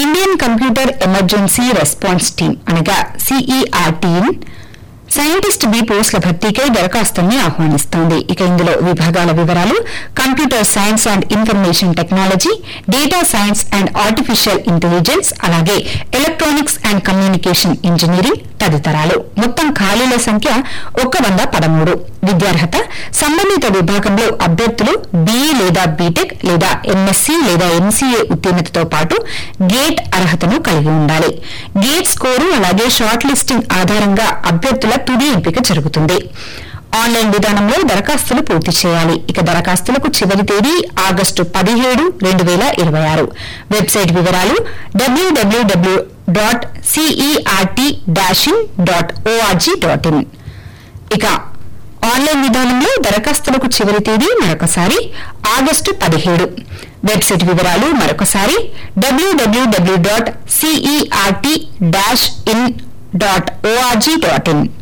Indian computer emergency response team అనగా C E R T In scientist B పోస్టుల భర్తీకై దరఖాస్తుల్ని ఆహ్వానిస్తోంది ఇక ఇందులో విభాగాల వివరాలు computer science and information technology data science and artificial intelligence అలాగే ఎలక్ట్రానిక్స్ అండ్ కమ్యూనికేషన్ ఇంజనీరింగ్ తదితరాలు మొత్తం ఖాళీల సంఖ్య ఒక్క వంద పదమూడు విద్యార్హత సంబంధిత విభాగంలో అభ్యర్థులు బీఈ లేదా బీటెక్ లేదా ఎంఎస్సీ లేదా ఎంసీఏ ఉత్తీర్ణతతో పాటు గేట్ అర్హతను కలిగి ఉండాలి గేట్ స్కోరు అలాగే షార్ట్ లిస్టింగ్ ఆధారంగా అభ్యర్థుల తుది ఎంపిక జరుగుతుంది ఆన్లైన్ విధానంలో దరఖాస్తులు పూర్తి చేయాలి ఇక దరఖాస్తులకు చివరి తేదీ ఆగస్టు పదిహేడు రెండు వేల ఇరవై ఆరు వెబ్సైట్ వివరాలు W W W dot C E R T dash in dot O R G dot in ఇక ఆన్లైన్ విధానంలో దరఖాస్తులకు చివరి తేదీ మరొకసారి ఆగస్టు పదిహేడు వెబ్సైట్ వివరాలు మరొకసారి W W W dot C E R T dash in dot O R G dot in